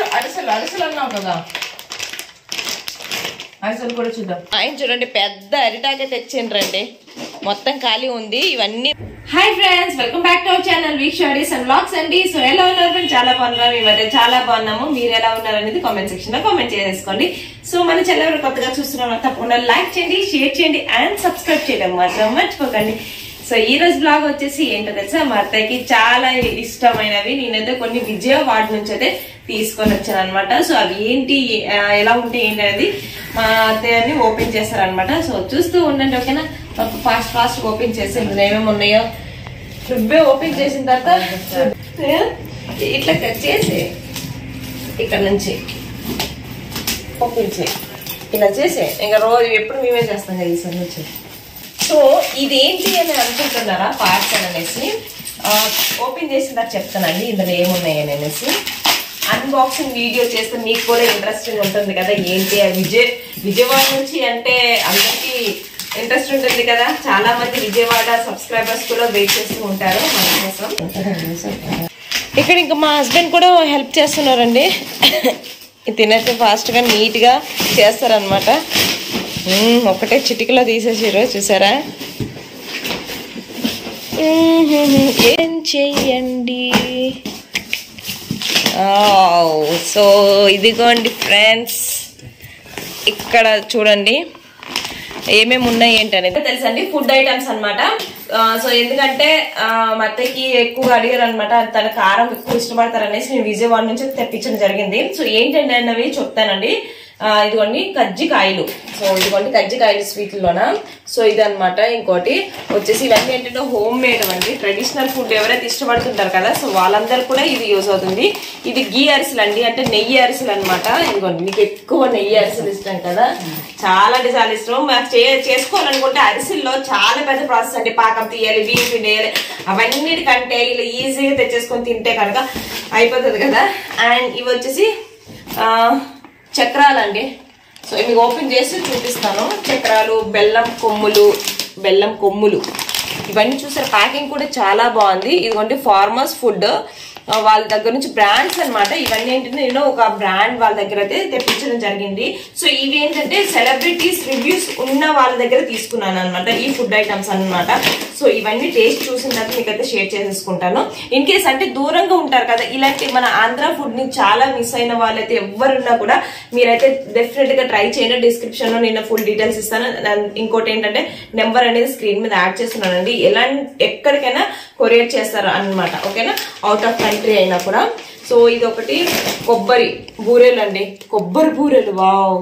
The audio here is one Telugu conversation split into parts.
అరిసెలు అరిసెలు అన్నావు కదా అరిసెలు కూడా చూద్దాం ఆయన చూడండి పెద్ద అరిటాకే తెచ్చిండ్రండి మొత్తం ఖాళీ ఉంది ఇవన్నీ hi friends welcome back to our channel week studies and blogs అండి సో ఎలా ఉన్నారు ఫ్రెండ్స్ చాలా బాగున్నాము ఈ మధ్య చాలా బాగున్నాము మీరు ఎలా ఉన్నారు అనేది కామెంట్ సెక్షన్ లో కామెంట్ చేసేసుకోండి సో మన ఛానల్ ఎవరు కొత్తగా చూస్తున్నారో తప్పకుండా లైక్ చేయండి షేర్ చేయండి అండ్ సబ్స్క్రైబ్ చేయడం మాత్రం మర్చిపోకండి సో ఈ రోజు బ్లాగ్ వచ్చేసి ఏంటో తెలుసా మా అత్తయ్యకి చాలా ఇష్టమైనవి నేనైతే కొన్ని విజయవాడ నుంచి అయితే తీసుకొని వచ్చాను అనమాట సో అవి ఏంటి ఆ, ఎలా ఉంటాయి ఏంటి అనేది మా అత్తయ్యని ఓపెన్ చేస్తారనమాట సో చూస్తూ ఉండండి ఓకేనా ఫాస్ట్ ఫాస్ట్ ఓపెన్ చేసి ఇందులో ఏమేమి ఉన్నాయో నువ్వే ఓపెన్ చేసిన తర్వాత ఏ? ఇట్లా కట్ చేసి ఇక్కడ నుంచి ఓపెన్ చేయి ఇలా చేసే ఇంకా రోజు ఎప్పుడు మేమే చేస్తాం కదా ఈసారి నుంచి సో ఇదేంటి అని అనుకుంటున్నారా పార్సల్ అనేసి ఆ, ఓపెన్ చేసిన తర్వాత చెప్తానండి ఇందులో ఏమున్నాయి అని అనేసి అన్బాక్సింగ్ వీడియో చేస్తే మీకు కూడా ఇంట్రెస్టింగ్ ఉంటుంది కదా ఏంటి ఆ విజయ్ విజయవాడ నుంచి అంటే అందరికీ ఇంట్రెస్ట్ ఉంటుంది కదా చాలా మంది విజయవాడ సబ్స్క్రైబర్స్ కూడా వెయిట్ చేస్తూ ఉంటారు మన కోసం ఇక్కడ ఇంకా మా హస్బెండ్ కూడా హెల్ప్ చేస్తున్నారండి తినైతే ఫాస్ట్గా నీట్గా చేస్తారనమాట మ్మ్, ఒకటే చిటికలో తీసేసారు చూసారా మ్మ్, ఏం చెయ్యండి సో ఇదిగోండి ఫ్రెండ్స్ ఇక్కడ చూడండి ఏమేమి ఉన్నాయి ఏంటనేది తెలుసండి ఫుడ్ ఐటమ్స్ అనమాట సో ఎందుకంటే ఆ, మా అత్తయ్యకి ఎక్కువగా అడిగారు అనమాట తన కారం ఎక్కువ ఇష్టపడతారు అనేసి నేను విజయవాడ నుంచి తెప్పించడం జరిగింది సో ఏంటండి అన్నవి చెప్తానండి ఆ, ఇదిగోండి కజ్జికాయలు సో ఇదిగోండి కజ్జికాయలు స్వీట్లోన సో ఇదన్నమాట ఇంకోటి వచ్చేసి ఇవన్నీ ఏంటంటే హోమ్ మేడ్ అండి ట్రెడిషనల్ ఫుడ్ ఎవరైతే ఇష్టపడుతుంటారు కదా సో వాళ్ళందరూ కూడా ఇది యూజ్ అవుతుంది ఇది గీ అరిసెలు అండి అంటే నెయ్యి అరిసెలు అనమాట ఇదిగోండి మీకు ఎక్కువ నెయ్యి అరిసెలు ఇష్టం కదా చాలా అంటే చాలా ఇష్టం మాకు చే చేసుకోవాలనుకుంటే అరిసెల్లో చాలా పెద్ద ప్రాసెస్ అండి పాకం తీయాలి బియ్యం పిండి వేయాలి అవన్నిటికంటే ఇలా ఈజీగా తెచ్చేసుకొని తింటే కనుక అయిపోతుంది కదా అండ్ ఇవి వచ్చేసి ఆ, చక్రాలండి సో ఇవి ఓపెన్ చేసి చూపిస్తాను చక్రాలు బెల్లం కొమ్ములు బెల్లం కొమ్ములు ఇవన్నీ చూసారు ప్యాకింగ్ కూడా చాలా బాగుంది ఇదిగోండి ఫార్మర్స్ ఫుడ్ వాళ్ళ దగ్గర నుంచి బ్రాండ్స్ అన్నమాట ఇవన్నీ ఏంటంటే నేను ఒక బ్రాండ్ వాళ్ళ దగ్గర అయితే తెప్పించడం జరిగింది సో ఇవి ఏంటంటే సెలబ్రిటీస్ రివ్యూస్ ఉన్న వాళ్ళ దగ్గర తీసుకున్నాను అనమాట ఈ ఫుడ్ ఐటమ్స్ అన్నమాట సో ఇవన్నీ టేస్ట్ చూసిన తర్వాత మీకైతే షేర్ చేసేసుకుంటాను ఇన్ కేస్ అంటే దూరంగా ఉంటారు కదా ఇలాంటి మన ఆంధ్ర ఫుడ్ ని చాలా మిస్ అయిన వాళ్ళైతే ఎవరున్నా కూడా మీరైతే డెఫినెట్ గా ట్రై చేయండి డిస్క్రిప్షన్ లో నేను ఫుల్ డీటెయిల్స్ ఇస్తాను And ఇంకోటి ఏంటంటే నెంబర్ అనేది స్క్రీన్ మీద యాడ్ చేస్తున్నానండి ఎలా ఎక్కడికైనా కొరియర్ చేస్తారు అన్నమాట ఓకేనా అవుట్ ఆఫ్ కంట్రీ అయినా కూడా సో ఇది ఒకటి కొబ్బరి బూరెలు అండి కొబ్బరి బూరెలు వావ్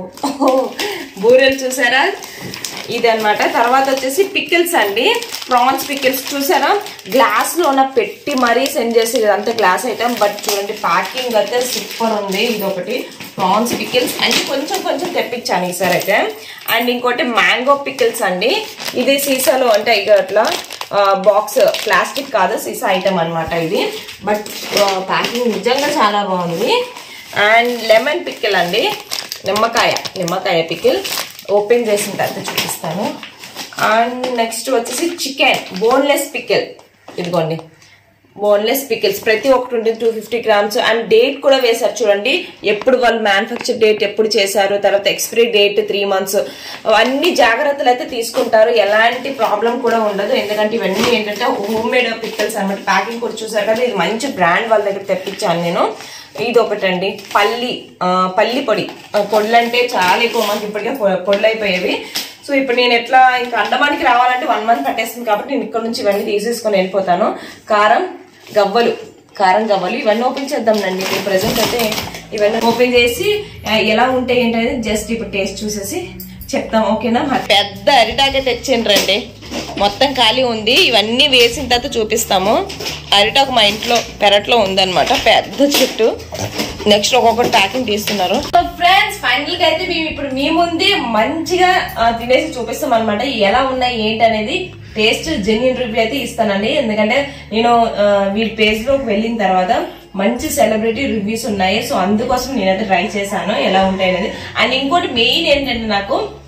బూరెలు చూసారా ఇది అన్నమాట తర్వాత వచ్చేసి పికిల్స్ అండి ప్రాన్స్ పికిల్స్ చూసారా గ్లాస్ లోన పెట్టి మరీ సెండ్ చేసి ఇదంతా గ్లాస్ ఐటమ్ బట్ చూడండి ప్యాకింగ్ అయితే సూపర్ ఉంది ఇది ఒకటి ప్రాన్స్ పికిల్స్ అండ్ కొంచెం కొంచెం తెప్పించాను ఈసారి అయితే అండ్ ఇంకోటి మ్యాంగో పికిల్స్ అండి ఇది సీసాలో అంటే ఇక అట్లా బాక్స్ ప్లాస్టిక్ కాదు సీసా ఐటమ్ అన్నమాట ఇది బట్ ప్యాకింగ్ నిజంగా చాలా బాగుంది అండ్ లెమన్ పికిల్ అండి నిమ్మకాయ నిమ్మకాయ పికిల్ ఓపెన్ చేసిన తర్వాత చూపిస్తాను అండ్ నెక్స్ట్ వచ్చేసి చికెన్ బోన్లెస్ పికిల్ ఇదిగోండి బోన్లెస్ పికిల్స్ ప్రతి ఒక్కటి ఉంటుంది two fifty grams and date కూడా వేశారు చూడండి ఎప్పుడు వాళ్ళు మ్యానుఫ్యాక్చర్ డేట్ ఎప్పుడు చేశారు తర్వాత ఎక్స్పైరీ డేట్ త్రీ మంత్స్ అన్ని జాగ్రత్తలు అయితే తీసుకుంటారు ఎలాంటి ప్రాబ్లం కూడా ఉండదు ఎందుకంటే ఇవన్నీ ఏంటంటే హోమ్ మేడ్ పికిల్స్ అనమాట ప్యాకింగ్ కూడా చూసారు కదా ఇది మంచి బ్రాండ్ వాళ్ళ దగ్గర తెప్పించాను నేను ఇది ఒకటండి పల్లి ఆ, పల్లి పొడి ఆ, పొడులు అంటే చాలా ఎక్కువ మంది ఇప్పటికే పొ- పొడులు అయిపోయేవి సో ఇప్పుడు నేను ఎట్లా ఇంకా అండమానికి రావాలంటే వన్ మంత్ పట్టేస్తుంది కాబట్టి నేను ఇక్కడ నుంచి ఇవన్నీ తీసేసుకొని వెళ్ళిపోతాను కారం గవ్వలు కారం గవ్వలు ఇవన్నీ ఓపెన్ చేద్దాంనండి ఇప్పుడు ప్రజెంట్ అయితే ఇవన్నీ ఓపెన్ చేసి ఆ, ఎలా ఉంటాయి ఏంటనేది జస్ట్ ఇప్పుడు టేస్ట్ చూసేసి చెప్తాం ఓకేనా పెద్ద అరిటాకే తెచ్చిండ్రండి మొత్తం ఖాళీ ఉంది ఇవన్నీ వేసిన తర్వాత చూపిస్తాము అరిటాకు మా ఇంట్లో పెరట్లో ఉందన్నమాట పెద్ద చెట్టు నెక్స్ట్ ఒక్కొక్కటి ప్యాకింగ్ తీస్తున్నారు సో ఫ్రెండ్స్ ఫైనల్ గా అయితే మేము ఇప్పుడు మీ ముందే మంచిగా ఆ, తినేసి చూపిస్తాం అనమాట ఎలా ఉన్నాయి ఏంటి అనేది టేస్ట్ జెన్యున్ రివ్యూ అయితే ఇస్తానండి ఎందుకంటే నేను ఆ, వీడి పేజ్ లోకి వెళ్ళిన తర్వాత మంచి సెలబ్రిటీ రివ్యూస్ ఉన్నాయి సో అందుకోసం నేనైతే ట్రై చేశాను ఎలా ఉంటాయి అనేది అండ్ ఇంకోటి మెయిన్ ఏంటంటే నాకు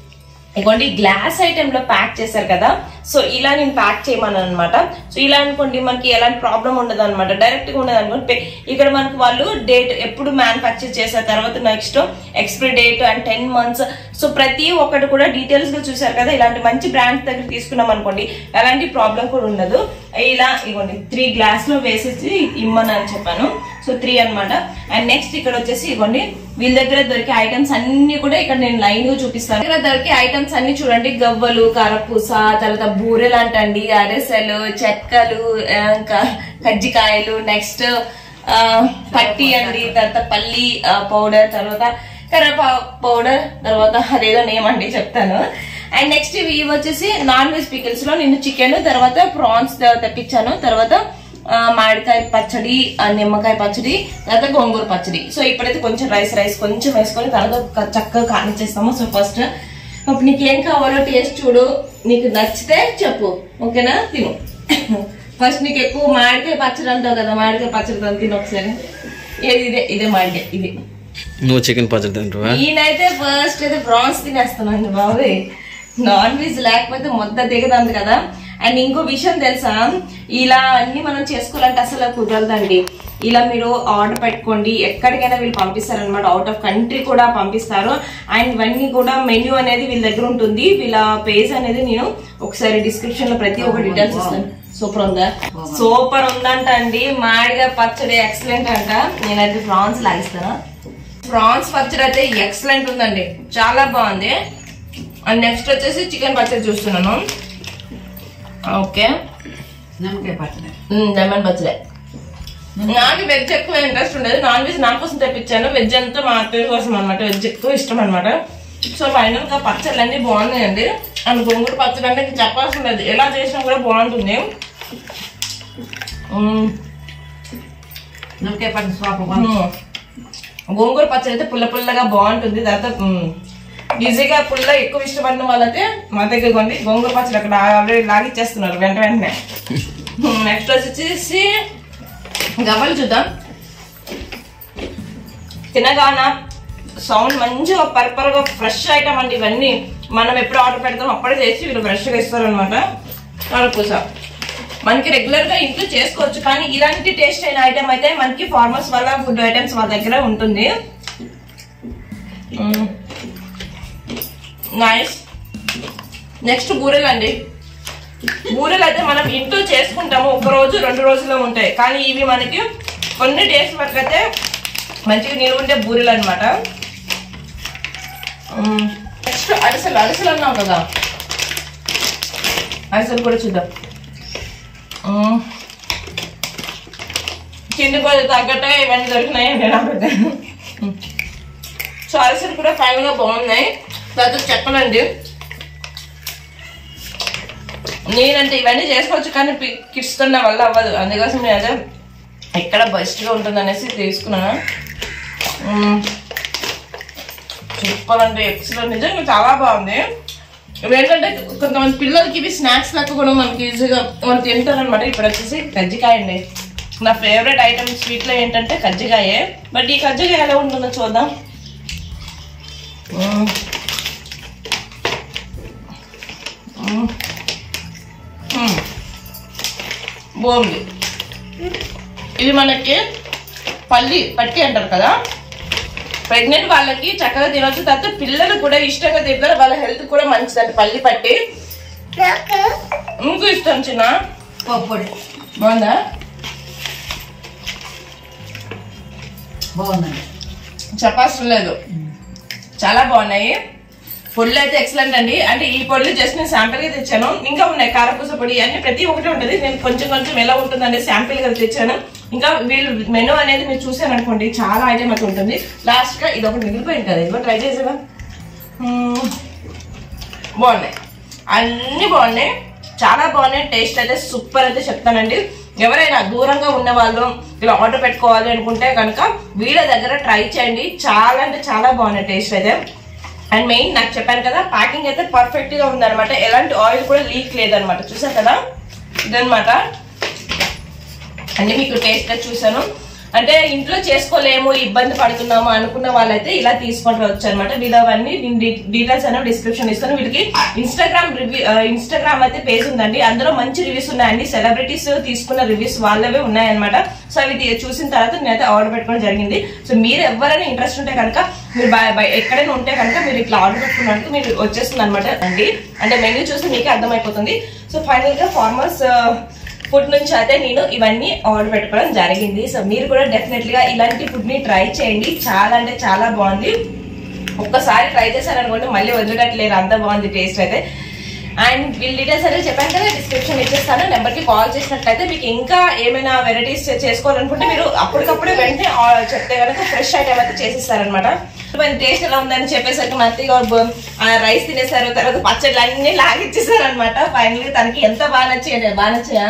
ఇదిగోండి గ్లాస్ ఐటెం లో ప్యాక్ చేశారు కదా సో ఇలా నేను ప్యాక్ చేయమని అనమాట సో ఇలా అనుకోండి మనకి ఎలాంటి ప్రాబ్లం ఉండదు అనమాట డైరెక్ట్ గా ఉండదు అనుకోండి పే- ఇక్కడ మనకు వాళ్ళు డేట్ ఎప్పుడు మ్యానుఫ్యాక్చర్ చేసిన తర్వాత next expiry date and ten months so ప్రతి ఒక్కటి కూడా డీటెయిల్స్ గా చూసారు కదా ఇలాంటి మంచి బ్రాండ్స్ దగ్గర తీసుకున్నాం అనుకోండి ఎలాంటి ప్రాబ్లం కూడా ఉండదు ఇలా ఇవ్వండి త్రీ గ్లాస్ లో వేసేసి ఇమ్మని అని చెప్పాను సో త్రీ అన్నమాట అండ్ నెక్స్ట్ ఇక్కడ వచ్చేసి ఇవ్వండి వీళ్ళ దగ్గర దొరికే ఐటమ్స్ అన్ని కూడా ఇక్కడ నేను లైన్ గా చూపిస్తాను ఇక్కడ దొరికే ఐటమ్స్ అన్ని చూడండి గవ్వలు కారపూస తర్వాత బూరెలు అంటండి అరెసెలు చెక్కలు ఆ, ఇంకా కజ్జికాయలు నెక్స్ట్ పట్టి అండి తర్వాత పల్లి పౌడర్ తర్వాత కరపా పౌడర్ తర్వాత అదేదో నేమ్ అండి చెప్తాను అండ్ నెక్స్ట్ ఇవి వచ్చేసి నాన్ వెజ్ పికిల్స్ లో నేను చికెన్ తర్వాత ప్రాన్స్ తెప్పించాను తర్వాత ఆ, మామిడికాయ పచ్చడి ఆ, నిమ్మకాయ పచ్చడి తర్వాత గోంగూర పచ్చడి సో ఇప్పుడైతే కొంచెం రైస్ రైస్ కొంచెం వేసుకొని తర్వాత ఒక చక్కగా కానిచ్చేస్తాము సో ఫస్ట్ అప్పుడు నీకు ఏం కావాలో టేస్ట్ చూడు నీకు నచ్చితే చెప్పు ఓకేనా తిను ఫస్ట్ నీకు ఎక్కువ మామిడికాయ పచ్చడి అంటావు కదా మామిడికాయ పచ్చడి తో తిను ఒకసారి ఏది ఇదే ఇదే మామిడికాయ ఇది నువ్వు చికెన్ పచ్చడి తింటావా నేనైతే ఫస్ట్ అయితే ప్రాన్స్ తినేస్తున్నాను బాబు నాన్ వెజ్ లేకపోతే మొత్త దిగదంది కదా అండ్ ఇంకో విషయం తెలుసా ఇలా అన్ని మనం చేసుకోవాలంటే అసలు కుదరదండి ఇలా మీరు ఆర్డర్ పెట్టుకోండి ఎక్కడికైనా వీళ్ళు పంపిస్తారనమాట అవుట్ ఆఫ్ కంట్రీ కూడా పంపిస్తారు అండ్ ఇవన్నీ కూడా మెన్యూ అనేది వీళ్ళ దగ్గర ఉంటుంది వీళ్ళ పేజ్ అనేది నేను ఒకసారి డిస్క్రిప్షన్ లో ప్రతి ఒక్క డీటెయిల్స్ ఇస్తాను సూపర్ ఉందా సూపర్ ఉందంట అండి మాడిగా పచ్చడి ఎక్సలెంట్ అంట నేనైతే ప్రాన్స్ లాగిస్తాను ప్రాన్స్ పచ్చడి అయితే ఎక్సలెంట్ ఉందండి చాలా బాగుంది అండ్ నెక్స్ట్ వచ్చేసి చికెన్ పచ్చడి చూస్తున్నాను ఓకే నిమ్మకాయ పచ్చడి లెమన్ పచ్చడి నాకు వెజ్ ఎక్కువ ఇంట్రెస్ట్ ఉండదు నాన్ వెజ్ నా కోసం తెప్పించాను వెజ్ అంతా మా అత్తయ్య కోసం అనమాట వెజ్ ఎక్కువ ఇష్టం అనమాట సో ఫైనల్ గా పచ్చళ్ళు అన్ని బాగున్నాయండి అండ్ గోంగూర పచ్చడి అంటే ఇంక చెప్పాల్సిన లేదు ఎలా చేసినా కూడా బాగుంటుంది మ్మ్. నిమ్మకాయ పచ్చడి సూపర్ మ్మ్. గోంగూర పచ్చడి అయితే పుల్ల పుల్లగా బాగుంటుంది తర్వాత మ్మ్, ఈజీగా పుల్ల ఎక్కువ ఇష్టపడిన వాళ్ళైతే మా దగ్గర కొండి గోంగూర పచ్చడి అక్కడ ఆల్రెడీ లాగిచ్చేస్తున్నారు వెంట వెంటనే నెక్స్ట్ వచ్చేసి గవ్వలు చూద్దాం తినగాన సౌండ్ మంచిగా పర్పర్గా ఫ్రెష్ ఐటమ్ అండి ఇవన్నీ మనం ఎప్పుడు ఆర్డర్ పెడతాం అప్పుడే చేసి వీళ్ళు ఫ్రెష్గా ఇస్తారనమాట కారపూస మనకి రెగ్యులర్ గా ఇంట్లో చేసుకోవచ్చు కానీ ఇలాంటి టేస్ట్ అయిన ఐటమ్ అయితే మనకి ఫార్మర్స్ వల్ల ఫుడ్ ఐటమ్స్ వాళ్ళ దగ్గర ఉంటుంది నైస్ నెక్స్ట్ బూరెలు అండి బూరెలు అయితే మనం ఇంట్లో చేసుకుంటాము ఒక రోజు రెండు రోజుల్లో ఉంటాయి కానీ ఇవి మనకి కొన్ని డేస్ వరకు అయితే మంచిగా నిలువ ఉండే బూరెలు అనమాట నెక్స్ట్ అరిసెలు అరిసెలు అన్నాం కదా అరిసెలు కూడా చూద్దాం మ్మ్. కింది కొద్ది తగ్గట్టే ఇవన్నీ దొరికినాయి నాకు సో అరిసెలు కూడా ఫైనల్ గా బాగున్నాయి తర్వాత చెప్పనండి నేనంటే ఇవన్నీ చేసుకోవచ్చు కానీ కిడ్స్ తో నా వల్ల అవ్వదు అందుకోసం నేను అదే ఎక్కడ బెస్ట్ గా ఉంటుంది అనేసి తీసుకున్నాను మ్మ్. సూపర్ అంటే ఎక్సలెంట్ నిజంగా చాలా బాగుంది ఇవేంటంటే కొంతమంది పిల్లలకి ఇవి స్నాక్స్ లెక్క కూడా మనకి ఈజీగా మనం తింటారనమాట ఇప్పుడు వచ్చేసి కజ్జికాయ అండి నా ఫేవరెట్ ఐటమ్ స్వీట్ లో ఏంటంటే కజ్జికాయే బట్ ఈ కజ్జికాయ ఎలా ఉంటుందో చూద్దాం మ్మ్. మ్మ్. మ్మ్. బాగుంది ఇది మనకి పల్లి పట్టి అంటారు కదా ప్రెగ్నెంట్ వాళ్ళకి చక్కగా తినొచ్చు తర్వాత పిల్లలు కూడా ఇష్టంగా తింటారు వాళ్ళ హెల్త్ కూడా మంచిదండి పల్లి పట్టి ఇంకో ఇష్టం చిన్న పప్పుడి బాగుందా బాగుందండి చెప్పాల్సిన లేదు చాలా బాగున్నాయి పొడులు అయితే ఎక్సలెంట్ అండి అంటే ఈ పొడులు జస్ట్ నేను శాంపిల్ గా తెచ్చాను ఇంకా ఉన్నాయి కారపూస పొడి అన్ని ప్రతి ఒక్కటి ఉంటుంది నేను కొంచెం కొంచెం ఎలా ఉంటుందండి శాంపిల్ గా తెచ్చాను ఇంకా వీళ్ళు మెనూ అనేది మీరు చూసాను అనుకోండి చాలా ఐటమ్ అయితే ఉంటుంది లాస్ట్ గా ఇది ఒకటి మిగిలిపోయింది కదా ఇది ట్రై చేసేవా మ్మ్. బాగున్నాయి అన్ని బాగున్నాయి చాలా బాగున్నాయి టేస్ట్ అయితే సూపర్ అయితే చెప్తానండి ఎవరైనా దూరంగా ఉన్న వాళ్ళు ఇలా ఆర్డర్ పెట్టుకోవాలి అనుకుంటే కనుక వీళ్ళ దగ్గర ట్రై చేయండి చాలా అంటే చాలా బాగున్నాయి టేస్ట్ అయితే అండ్ మెయిన్ నాకు చెప్పాను కదా ప్యాకింగ్ అయితే పర్ఫెక్ట్ గా ఉందన్నమాట ఎలాంటి ఆయిల్ కూడా లీక్ లేదనమాట చూసారు కదా ఇదనమాట అన్ని మీకు టేస్ట్ చూసాను అంటే ఇంట్లో చేసుకోలేము ఇబ్బంది పడుతున్నాము అనుకున్న వాళ్ళైతే ఇలా తీసుకొని రావచ్చు అనమాట వీళ్ళవన్నీ నేను డీ- డీటెయిల్స్ అనేవి డిస్క్రిప్షన్ ఇస్తాను వీళ్ళకి ఇన్స్టాగ్రామ్ రివ్యూ ఇన్స్టాగ్రామ్ అయితే పేజ్ ఉందండి అందులో మంచి రివ్యూస్ ఉన్నాయండి సెలబ్రిటీస్ తీసుకున్న రివ్యూస్ వాళ్ళవే ఉన్నాయన్నమాట సో అవి తీ- చూసిన తర్వాత నేనైతే ఆర్డర్ పెట్టుకోవడం జరిగింది సో మీరు ఎవరైనా ఇంట్రెస్ట్ ఉంటే కనుక మీరు బయ- బయ- ఎక్కడైనా ఉంటే కనుక మీరు ఇట్లా ఆర్డర్ పెట్టుకున్నందుకు మీరు వచ్చేస్తుంది అనమాట అండి అంటే మెన్యూ చూస్తే మీకే అర్థమైపోతుంది సో ఫైనల్ గా ఫార్మర్స్ ఫుడ్ నుంచి అయితే నేను ఇవన్నీ ఆర్డర్ పెట్టుకోవడం జరిగింది సో మీరు కూడా డెఫినెట్లీ గా ఇలాంటి ఫుడ్ ని ట్రై చేయండి చాలా అంటే చాలా బాగుంది ఒక్కసారి ట్రై చేశారనుకోండి మళ్ళీ వదిలేటట్లేరు అంత బాగుంది టేస్ట్ అయితే అండ్ వీళ్ళ డీటెయిల్స్ అయితే చెప్పాను కదా డిస్క్రిప్షన్ ఇచ్చేస్తాను నెంబర్ కి కాల్ చేసినట్లయితే మీకు ఇంకా ఏమైనా వెరైటీస్ చేసుకోవాలనుకుంటే మీరు అప్పటికప్పుడే వెంటనే ఆ- చెప్తే కనుక ఫ్రెష్ ఐటమ్ అయితే చేసిస్తారనమాట టేస్ట్ ఎలా ఉందని చెప్పేసరికి మత్తిగా రైస్ తినేసారు తర్వాత పచ్చళ్ళు అన్ని లాగిచ్చేసారు అనమాట ఫైనల్ గా తనకి ఎంత బాగా నచ్చాయి బాగా నచ్చాయా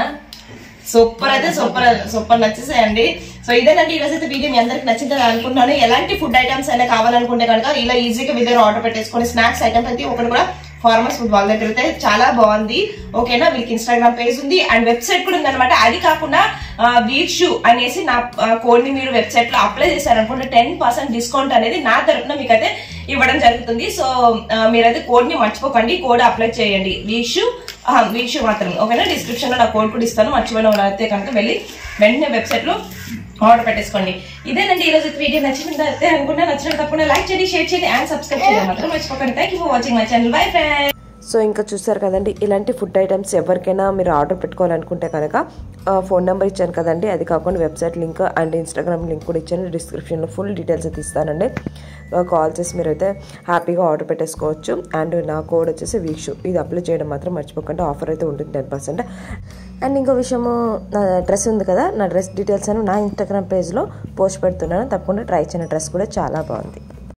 సూపర్ అయితే సూపర్ సూపర్ నచ్చేసాయండి సో ఇదేనండి ఈరోజు అయితే వీడియో మీ అందరికి నచ్చిందని అనుకుంటున్నాను ఎలాంటి ఫుడ్ ఐటమ్స్ అయినా కావాలనుకుంటే కనుక ఇలా ఈజీగా మీ దగ్గర ఆర్డర్ పెట్టేసుకొని స్నాక్స్ ఐటమ్ ప్రతి ఒకటి కూడా ఫార్మర్స్ ఫుడ్ వాళ్ళ దగ్గర అయితే చాలా బాగుంది ఓకేనా వీళ్ళకి ఇన్స్టాగ్రామ్ పేజ్ ఉంది అండ్ వెబ్సైట్ కూడా ఉందన్నమాట అది కాకుండా వీక్ షూ అనేసి నా కోడ్ ని మీరు వెబ్సైట్ లో అప్లై చేశారనుకుంటే టెన్ పర్సెంట్ డిస్కౌంట్ అనేది నా తరపున మీకైతే ఇవ్వడం జరుగుతుంది సో ఆ, మీరైతే కోడ్ ని మర్చిపోకండి కోడ్ అప్లై చేయండి వీక్ షూ వీక్ షూ మాత్రం ఓకేనా డిస్క్రిప్షన్ లో నా కోడ్ కూడా ఇస్తాను మర్చిపోయిన అయితే కనుక వెళ్ళి వెంటనే వెబ్సైట్ లో ఆర్డర్ పెట్టేసుకోండి ఇదేనండి ఈ రోజు వీడియో నచ్చింది అయితే అనుకుంటే నచ్చిన తప్పకుండా లైక్ చేయండి షేర్ చేయండి అండ్ సబ్స్క్రైబ్ చేయడం మాత్రం మర్చిపోకండి thank you for watching my channel bye friends so ఇంకా చూసారు కదండి ఇలాంటి ఫుడ్ ఐటమ్స్ ఎవరికైనా మీరు ఆర్డర్ పెట్టుకోవాలనుకుంటే కనుక ఆ, ఫోన్ నెంబర్ ఇచ్చాను కదండి అది కాకుండా website link and Instagram link కూడా ఇచ్చాను డిస్క్రిప్షన్లో ఫుల్ డీటెయిల్స్ అయితే ఇస్తానండి ఆ, కాల్ చేసి మీరైతే హ్యాపీగా ఆర్డర్ పెట్టేసుకోవచ్చు అండ్ నా కోడ్ వచ్చేసి వీక్షు ఇది అప్లై చేయడం మాత్రం మర్చిపోకండి ఆఫర్ అయితే ఉంటుంది టెన్ పర్సెంట్ అండ్ ఇంకో విషయము నా డ్రెస్ ఉంది కదా నా డ్రెస్ డీటెయిల్స్ అని నా ఇన్స్టాగ్రామ్ పేజ్లో పోస్ట్ పెడుతున్నాను తప్పకుండా ట్రై చేయని డ్రెస్ కూడా చాలా బాగుంది